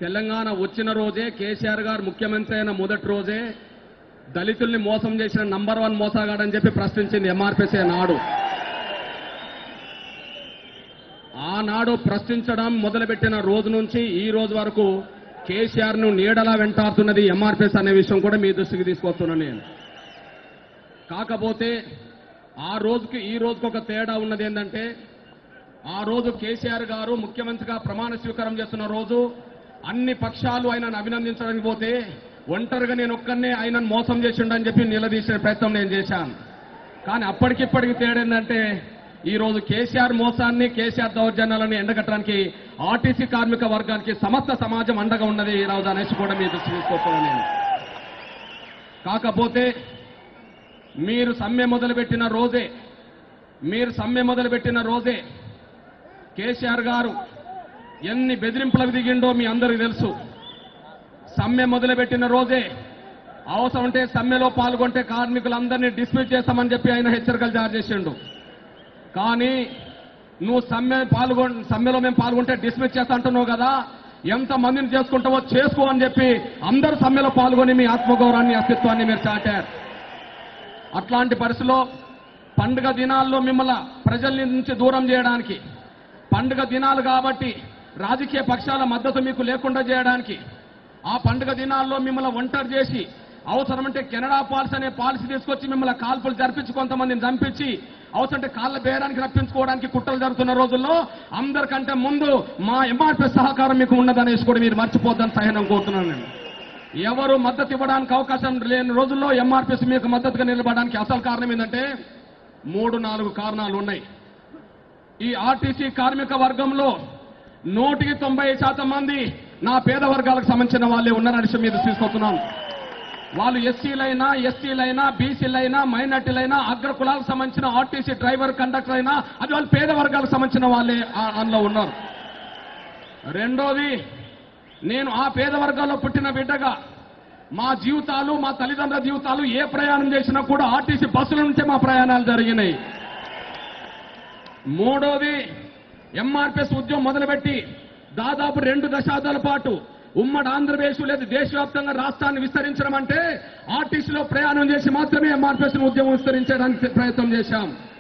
తెలంగాణ వచ్చిన రోజే కేసీఆర్ గారు ముఖ్యమంత్రి అయిన మొదటి రోజే దళితుల్ని మోసం చేసిన నంబర్ వన్ మోసగాడని చెప్పి ప్రశ్నించింది ఎంఆర్పిసి నాడు ఆనాడు ప్రశ్నించడం మొదలుపెట్టిన రోజు నుంచి ఈ రోజు వరకు కేసీఆర్ ను నీడలా వెంటాడుతున్నది ఎంఆర్పిఎస్ అనే విషయం కూడా మీ దృష్టికి తీసుకొస్తున్నాను నేను కాకపోతే ఆ రోజుకి ఈ రోజుకి ఒక తేడా ఉన్నది ఏంటంటే ఆ రోజు కేసీఆర్ గారు ముఖ్యమంత్రిగా ప్రమాణ స్వీకారం చేస్తున్న రోజు అన్ని పక్షాలు ఆయనను అభినందించడానికి పోతే ఒంటరిగా నేను ఒక్కనే ఆయనను మోసం చేసిండని చెప్పి నిలదీసే ప్రయత్నం నేను చేశాను కానీ అప్పటికిప్పటికి తేడా ఏంటంటే ఈ రోజు కేసీఆర్ మోసాన్ని కేసీఆర్ దౌర్జన్యాలను ఎండగట్టడానికి ఆర్టీసీ కార్మిక వర్గానికి సమస్త సమాజం అండగా ఉన్నది ఈ రోజు అనేసి కూడా మీ దృష్టి తీసుకొస్తున్నాను నేను కాకపోతే మీరు సమ్మె మొదలుపెట్టిన రోజే మీరు సమ్మె మొదలుపెట్టిన రోజే కేసీఆర్ గారు ఎన్ని బెదిరింపులకు దిగిండో మీ అందరికీ తెలుసు సమ్మె మొదలుపెట్టిన రోజే అవసరం ఉంటే సమ్మెలో పాల్గొంటే కార్మికులందరినీ డిస్మిస్ చేస్తామని చెప్పి ఆయన హెచ్చరికలు జారీ చేసిండు కానీ నువ్వు సమ్మె పాల్గొ సమ్మెలో మేము పాల్గొంటే డిస్మిస్ చేస్తా అంటున్నావు కదా ఎంత మందిని చేసుకుంటావో చేసుకో అని చెప్పి అందరూ సమ్మెలో పాల్గొని మీ ఆత్మగౌరవాన్ని అస్తిత్వాన్ని మీరు చాటారు అట్లాంటి పరిస్థితిలో పండుగ దినాల్లో మిమ్మల్ని ప్రజల నుంచి దూరం చేయడానికి పండుగ దినాలు కాబట్టి రాజకీయ పక్షాల మద్దతు మీకు లేకుండా చేయడానికి ఆ పండుగ దినాల్లో మిమ్మల్ని ఒంటరి చేసి అవసరమంటే కెనడా పాలసీ అనే పాలసీ తీసుకొచ్చి మిమ్మల్ని కాల్పులు జరిపించి కొంతమందిని చంపించి అవసరంటే కాళ్ళ బేరానికి రప్పించుకోవడానికి కుట్రలు జరుగుతున్న రోజుల్లో అందరికంటే ముందు మా ఎంఆర్పీ సహకారం మీకు ఉన్నదనేసి కూడా మీరు మర్చిపోద్దని సహనం కోరుతున్నాను నేను ఎవరు మద్దతు ఇవ్వడానికి అవకాశం లేని రోజుల్లో ఎంఆర్పిఎస్ మీకు మద్దతుగా నిలబడడానికి అసలు కారణం ఏంటంటే మూడు నాలుగు కారణాలు ఉన్నాయి ఈ ఆర్టీసీ కార్మిక వర్గంలో నూటికి తొంభై శాతం మంది నా పేద వర్గాలకు సంబంధించిన వాళ్ళే ఉన్నారని విషయం మీద తీసుకొస్తున్నాను వాళ్ళు ఎస్సీలైనా ఎస్టీలైనా బీసీలైనా మైనార్టీలైనా అగ్ర కులాలకు సంబంధించిన ఆర్టీసీ డ్రైవర్ కండక్టర్ అయినా అది వాళ్ళు పేద వర్గాలకు సంబంధించిన వాళ్ళే ఆ- అందులో ఉన్నారు రెండోది నేను ఆ పేద వర్గాల్లో పుట్టిన బిడ్డగా మా జీవితాలు మా తల్లిదండ్రుల జీవితాలు ఏ ప్రయాణం చేసినా కూడా ఆర్టీసీ బస్సుల నుంచే మా ప్రయాణాలు జరిగినాయి మూడోది ఎంఆర్పిఎస్ ఉద్యమం మొదలుపెట్టి దాదాపు రెండు దశాబ్దాల పాటు ఉమ్మడి ఆంధ్రప్రదేశ్ లేదు దేశవ్యాప్తంగా రాష్ట్రాన్ని విస్తరించడం అంటే ఆర్టీసీలో ప్రయాణం చేసి మాత్రమే ఎంఆర్పిఎస్ ఉద్యమం విస్తరించడానికి ప్రయత్నం చేశాం